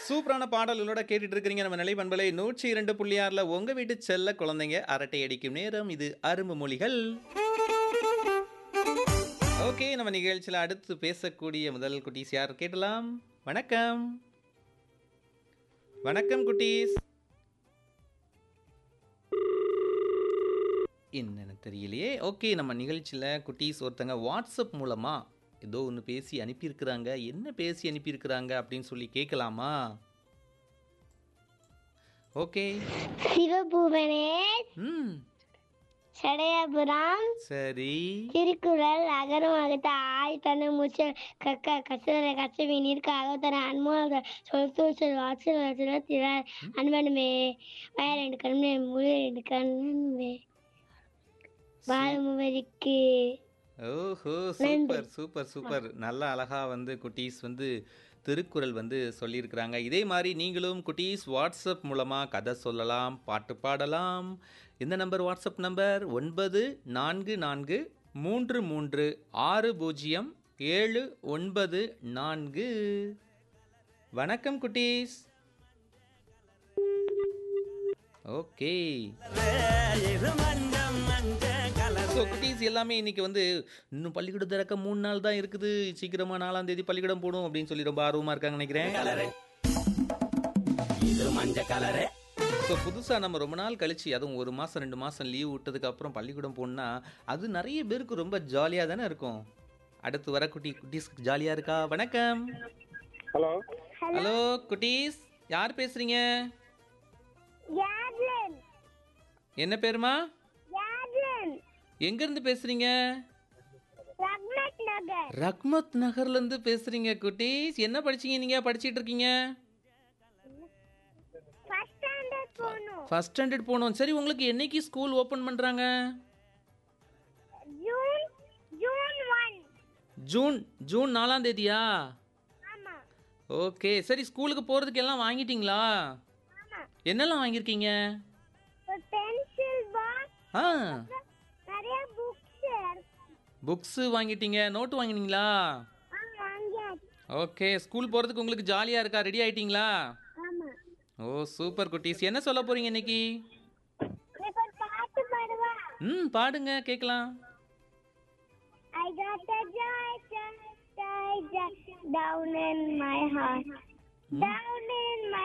சூப்பரான பாடல்களோட கேட்டுட்டு இருக்கிறீங்க நம்ம நிலை பண்பலை நூற்றி இரண்டு புள்ளி ஆறுல உங்க வீட்டு செல்ல குழந்தைங்க அரட்டை அடிக்கும் நேரம் இது அரும்பு மொழிகள் ஓகே நம்ம நிகழ்ச்சியில் அடுத்து பேசக்கூடிய முதல் குட்டீஸ் யார் கேட்டலாம் வணக்கம் வணக்கம் குட்டீஸ் என்னன்னு தெரியலையே ஓகே நம்ம நிகழ்ச்சியில் குட்டீஸ் ஒருத்தங்க வாட்ஸ்அப் மூலமாக ஏதோ ஒன்று பேசி அனுப்பியிருக்கிறாங்க என்ன பேசி அனுப்பியிருக்கிறாங்க அப்படின்னு சொல்லி கேட்கலாமா ஓகே சிவபூவனேஷ் ம் சடையபுரம் சரி திருக்குறள் அகரமாகத்த ஆய் தன முச்சல் கக்க கசர கச்சவி நீர்க்க அகத்தன அன்மோக சொல் சொல் வாசல் வாசல திறார் அன்பனுமே வய ரெண்டு கண்ணே முழு ரெண்டு கண்ணே பாலமுவரிக்கு ஓஹோ சூப்பர் சூப்பர் சூப்பர் நல்லா அழகா வந்து குட்டீஸ் வந்து திருக்குறள் வந்து சொல்லியிருக்கிறாங்க இதே மாதிரி நீங்களும் குட்டீஸ் வாட்ஸ்அப் மூலமாக கதை சொல்லலாம் பாட்டு பாடலாம் இந்த நம்பர் வாட்ஸ்அப் நம்பர் ஒன்பது நான்கு நான்கு மூன்று மூன்று ஆறு பூஜ்ஜியம் ஏழு ஒன்பது நான்கு வணக்கம் குட்டீஸ் ஓகே ஸோ குட்டீஸ் எல்லாமே இன்னைக்கு வந்து இன்னும் பள்ளிக்கூடம் திறக்க மூணு நாள் தான் இருக்குது சீக்கிரமா நாலாம் தேதி பள்ளிக்கூடம் போடும் அப்படின்னு சொல்லி ரொம்ப ஆர்வமா இருக்காங்க நினைக்கிறேன் ஸோ புதுசாக நம்ம ரொம்ப நாள் கழிச்சு அதுவும் ஒரு மாதம் ரெண்டு மாதம் லீவ் விட்டதுக்கு அப்புறம் பள்ளிக்கூடம் போகணுன்னா அது நிறைய பேருக்கு ரொம்ப ஜாலியாக தானே இருக்கும் அடுத்து வர குட்டி குட்டீஸ் ஜாலியாக இருக்கா வணக்கம் ஹலோ ஹலோ குட்டீஸ் யார் பேசுறீங்க யார்லன் என்ன பேருமா யார்லன் எங்கேருந்து பேசுறீங்க ரக்மத் நகர் ரக்மத் நகர்ல இருந்து பேசுறீங்க குட்டீஸ் என்ன படிச்சீங்க நீங்க படிச்சிட்டு இருக்கீங்க ஃபர்ஸ்ட் ஸ்டாண்டர்ட் போகணும் ஃபர்ஸ்ட் ஸ்டாண்டர்ட் போகணும் சரி உங்களுக்கு என்னைக்கு ஸ்கூல் ஓபன் பண்றாங்க June June one June June நாலாம் தேதியா ஆமா ஓகே சரி ஸ்கூலுக்கு போறதுக்கு எல்லாம் வாங்கிட்டீங்களா ஆமா என்னெல்லாம் வாங்கியிருக்கீங்க ஒரு பென்சில் பாக்ஸ் ஆ நிறைய புக்ஸ் புக்ஸ் வாங்கிட்டீங்க நோட்டு வாங்கினீங்களா வாங்கியாச்சு ஓகே ஸ்கூல் போறதுக்கு உங்களுக்கு ஜாலியா இருக்கா ரெடி ஆயிட்டீங்களா ஆமா ஓ சூப்பர் குட்டீஸ் என்ன சொல்ல போறீங்க இன்னைக்கு இப்போ ஒரு பாட்டு பாடுவா ம் பாடுங்க கேட்கலாம் I got the joy, joy, joy, joy down in my heart, down in my